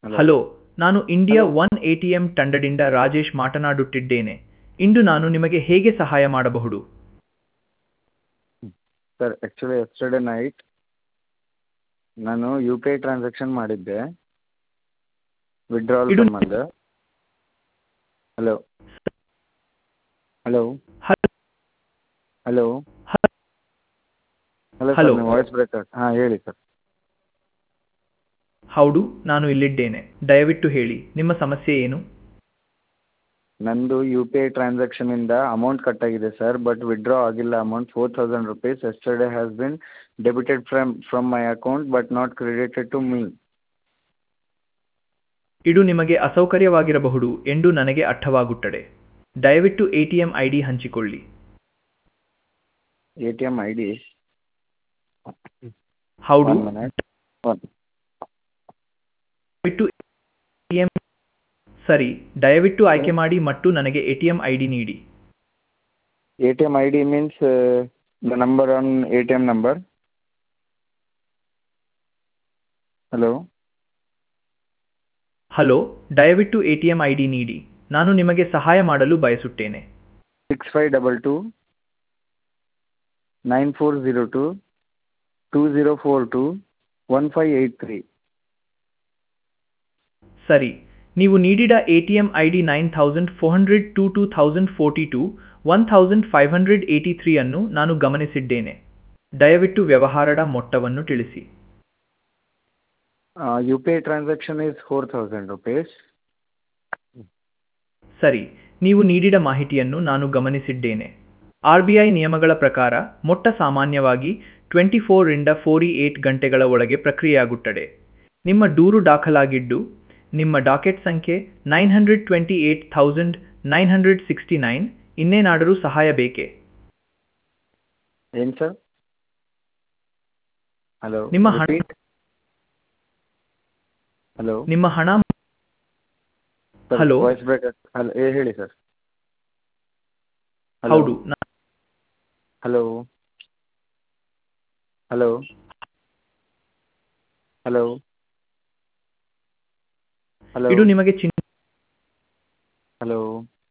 Hello ನಾನು India one A T M ತಂಡದಿಂದ ರಾಜೇಶ್ ಮಾತನಾಡುತ್ತಿದ್ದೇನೆ ಇಂದು ನಾನು ನಿಮಗೆ ಹೇಗೆ ಸಹಾಯ ಮಾಡಬಹುದು ಸರ್ ಆ್ಯಕ್ಚುಲಿ ಎಸ್ಟರ್ಡೇ ನೈಟ್ ನಾನು ಯು ಪಿ ಐ ಟ್ರಾನ್ಸಾಕ್ಷನ್ ಮಾಡಿದ್ದೆ ವಿಡ್ರಾವಲ್ ಇದು- ಸಂಬಂಧ hello hello hel- hello hel- hello Hello. Sir ನಿಮ್ಮ ವಾಯ್ಸ್ ಬ್ರೇಕ್ ಹಾಂ ಹೇಳಿ ಸರ್ ಹೌದು ನಾನು ಇಲ್ಲಿದ್ದೇನೆ ದಯವಿಟ್ಟು ಹೇಳಿ ನಿಮ್ಮ ಸಮಸ್ಯೆ ಏನು ನಂದು ಯು ಪಿ ಐ ಟ್ರಾನ್ಸಾಕ್ಷನಿಂದ ಅಮೌಂಟ್ ಕಟ್ ಆಗಿದೆ ಸರ್ ಬಟ್ ವಿಡ್ರಾ ಆಗಿಲ್ಲ amount four thousand rupees yesterday has been debited from from my account but not credited to me ಇದು ನಿಮಗೆ ಅಸೌಕರ್ಯವಾಗಿರಬಹುದು ಎಂದು ನನಗೆ ಅರ್ಥವಾಗುತ್ತದೆ ದಯವಿಟ್ಟು A T M I D ಹಂಚಿಕೊಳ್ಳಿ A T M I D ಹೌದು ಒನ್ ಮಿನಿಟ್ ಒನ್ ದಯವಿಟ್ಟು ATM ಸರಿ ದಯವಿಟ್ಟು ಆಯ್ಕೆ ಮಾಡಿ ಮತ್ತು ನನಗೆ A T M I D ನೀಡಿ A T M I D means the number on A T M number hello hello ದಯವಿಟ್ಟು A T M I D ನೀಡಿ ನಾನು ನಿಮಗೆ ಸಹಾಯ ಮಾಡಲು ಬಯಸುತ್ತೇನೆ six five double two nine four zero two two zero four two one five eight three ಸರಿ ನೀವು ನೀಡಿದ A T M I D nine thousand four hundred two two thousand forty two one thousand five hundred eighty three ಅನ್ನು ನಾನು ಗಮನಿಸಿದ್ದೇನೆ ದಯವಿಟ್ಟು ವ್ಯವಹಾರದ ಮೊತ್ತವನ್ನು ತಿಳಿಸಿ U P I transaction is four thousand rupees ಸರಿ ನೀವು ನೀಡಿದ ಮಾಹಿತಿಯನ್ನು ನಾನು ಗಮನಿಸಿದ್ದೇನೆ ಆರ್ ಬಿ ಐ ನಿಯಮಗಳ ಪ್ರಕಾರ ಮೊಟ್ಟ ಸಾಮಾನ್ಯವಾಗಿ ಟ್ವೆಂಟಿ ಫೋರಿಂದ ಫೋರ್ಟಿ ಏಟ್ ಗಂಟೆಗಳ ಒಳಗೆ ಪ್ರಕ್ರಿಯೆಯಾಗುತ್ತದೆ ನಿಮ್ಮ ದೂರು ದಾಖಲಾಗಿದ್ದು ನಿಮ್ಮ ಡಾಕೆಟ್ ಸಂಖ್ಯೆ nine hundred twenty eight thousand nine hundred sixty nine ಇನ್ನೇನಾದರೂ ಸಹಾಯ ಬೇಕೇ ಏನು ಸರ್ ಹಲೋ ನಿಮ್ಮ ಹಣ ಹಲೋ ನಿಮ್ಮ ಹಣ Hello. ವಾಯ್ಸ್ ಬ್ರೇಕ್ ಹಲೋ ಏ ಹೇಳಿ ಸರ್ ಹೌದು ನಾ- ಹಲೋ ಹಲೋ ಹಲೋ ಹಲೋ ಇದು ನಿಮಗೆ ಚಿನ್ ಹಲೋ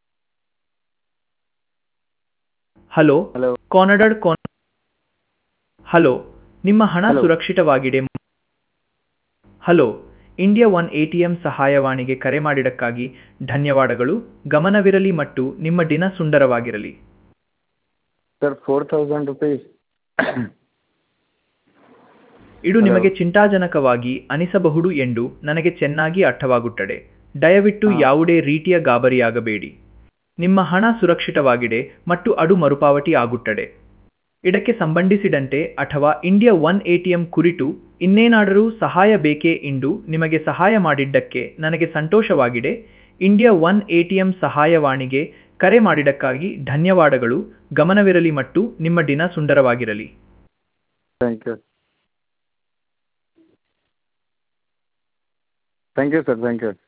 ಹಲೋ ಹಲೋ ಕಾನಡಡ್ ಕಾನ್ ಹಲೋ ನಿಮ್ಮ ಹಣ Hello. ಸುರಕ್ಷಿತವಾಗಿದೆ hello India one A T M ಸಹಾಯವಾಣಿಗೆ ಕರೆ ಮಾಡಿದ್ದಕ್ಕಾಗಿ ಧನ್ಯವಾದಗಳು ಗಮನವಿರಲಿ ಮತ್ತು ನಿಮ್ಮ ದಿನ ಸುಂದರವಾಗಿರಲಿ ಸರ್ ಫೋರ್ ತೌಸಂಡ್ ರುಪೀಸ್ ಇದು Hello. ನಿಮಗೆ ಚಿಂತಾಜನಕವಾಗಿ ಅನಿಸಬಹುದು ಎಂದು ನನಗೆ ಚೆನ್ನಾಗಿ ಅರ್ಥವಾಗುತ್ತದೆ ದಯವಿಟ್ಟು ಹಾ. ಯಾವುದೇ ರೀತಿಯ ಗಾಬರಿಯಾಗಬೇಡಿ ನಿಮ್ಮ ಹಣ ಸುರಕ್ಷಿತವಾಗಿದೆ ಮತ್ತು ಅದು ಮರುಪಾವತಿ ಆಗುತ್ತದೆ ಇದಕ್ಕೆ ಸಂಬಂಧಿಸಿದಂತೆ ಅಥವಾ ಇಂಡಿಯಾ ಒನ್ ಎಟಿಎಂ ಕುರಿತು ಇನ್ನೇನಾದರೂ ಸಹಾಯ ಬೇಕೇ ಎಂದು ನಿಮಗೆ ಸಹಾಯ ಮಾಡಿದ್ದಕ್ಕೆ ನನಗೆ ಸಂತೋಷವಾಗಿದೆ ಇಂಡಿಯಾ ಒನ್ ಎಟಿಎಂ ಸಹಾಯವಾಣಿಗೆ ಕರೆ ಮಾಡಿದ್ದಕ್ಕಾಗಿ ಧನ್ಯವಾದಗಳು ಗಮನವಿರಲಿ ಮತ್ತು ನಿಮ್ಮ ದಿನ ಸುಂದರವಾಗಿರಲಿ thank you thank you sir thank you